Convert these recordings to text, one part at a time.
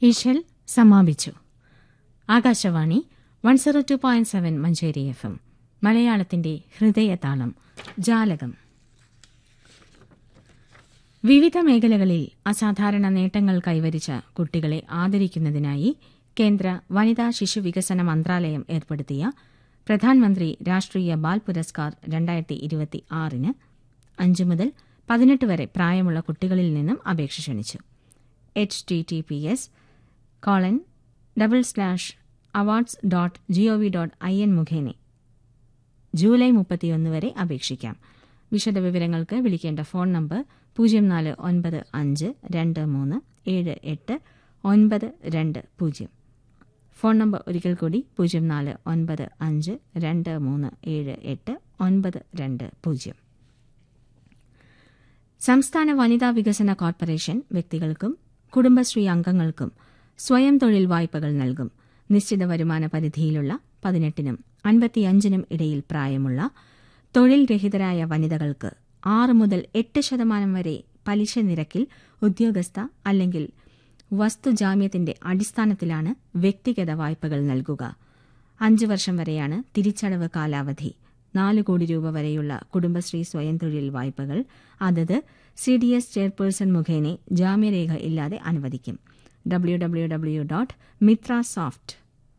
ഇഷൽ സമാപിച്ചു Akashvani one zero two point seven Manjeri F M മലയാളത്തിന്റെ ഹൃദയതാളം ജാലകം വിവിധ മേഖലകളിൽ അസാധാരണ നേട്ടങ്ങൾ കൈവരിച്ച കുട്ടികളെ ആദരിക്കുന്നതിനായി കേന്ദ്ര വനിതാ ശിശു വികസന മന്ത്രാലയം ഏർപ്പെടുത്തിയ പ്രധാനമന്ത്രി രാഷ്ട്രീയ ബാൽ പുരസ്കാർ രണ്ടായിരത്തി ഇരുപത്തി ആറിന് അഞ്ച് മുതൽ പതിനെട്ട് വരെ പ്രായമുള്ള കുട്ടികളിൽ നിന്നും അപേക്ഷ ക്ഷണിച്ചു H T T P S colon double slash awards dot gov dot I N മുഖേന ജൂലൈ മുപ്പത്തിയൊന്ന് വരെ അപേക്ഷിക്കാം വിശദവിവരങ്ങൾക്ക് വിളിക്കേണ്ട ഫോൺ നമ്പർ പൂജ്യം നാല് ഒൻപത് അഞ്ച് രണ്ട് മൂന്ന് ഏഴ് എട്ട് ഒൻപത് രണ്ട് പൂജ്യം ഫോൺ നമ്പർ ഒരിക്കൽ കൂടി പൂജ്യം നാല് ഒൻപത് അഞ്ച് രണ്ട് മൂന്ന് ഏഴ് എട്ട് ഒൻപത് രണ്ട് പൂജ്യം സംസ്ഥാന വനിതാ വികസന കോർപ്പറേഷൻ വ്യക്തികൾക്കും കുടുംബശ്രീ അംഗങ്ങൾക്കും സ്വയം തൊഴിൽ വായ്പകൾ നൽകും നിശ്ചിത വരുമാന പരിധിയിലുള്ള പതിനെട്ടിനും അൻപത്തിയഞ്ചിനും ഇടയിൽ പ്രായമുള്ള തൊഴിൽ രഹിതരായ വനിതകൾക്ക് ആറ് മുതൽ എട്ട് ശതമാനം വരെ പലിശ നിരക്കിൽ ഉദ്യോഗസ്ഥ അല്ലെങ്കിൽ വസ്തുജാമ്യത്തിന്റെ അടിസ്ഥാനത്തിലാണ് വ്യക്തിഗത വായ്പകൾ നൽകുക അഞ്ച് വർഷം വരെയാണ് തിരിച്ചടവ് കാലാവധി നാല് കോടി രൂപ വരെയുള്ള കുടുംബശ്രീ സ്വയം തൊഴിൽ വായ്പകൾ അതത് സി ഡി എസ് ചെയർപേഴ്സൺ മുഖേന ജാമ്യരേഖ ഇല്ലാതെ അനുവദിക്കും W W W dot Mitra soft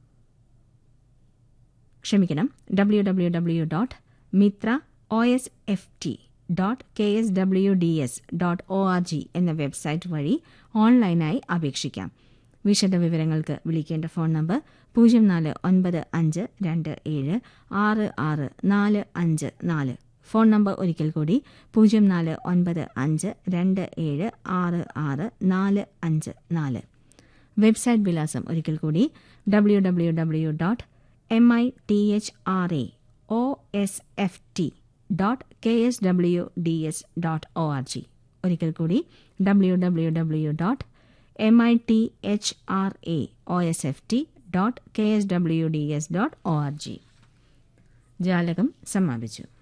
ക്ഷമിക്കണം W W W dot Mitra O S F T dot K S W D S dot O R G എന്ന വെബ്സൈറ്റ് വഴി ഓൺലൈനായി അപേക്ഷിക്കാം വിശദവിവരങ്ങൾക്ക് വിളിക്കേണ്ട ഫോൺ നമ്പർ പൂജ്യം നാല് ഒൻപത് അഞ്ച് രണ്ട് ഏഴ് ആറ് ആറ് നാല് അഞ്ച് നാല് ഫോൺ നമ്പർ ഒരിക്കൽ കൂടി പൂജ്യം നാല് ഒൻപത് അഞ്ച് രണ്ട് ഏഴ് ആറ് ആറ് നാല് അഞ്ച് നാല് വെബ്സൈറ്റ് വിലാസം ഒരിക്കൽ കൂടി W W W dot M I T H R A O S F T dot K S W D S dot O R G ഒരിക്കൽ കൂടി W W W dot M I T H R A O S F T dot K S W D S dot O R G ജാലകം സമാപിച്ചു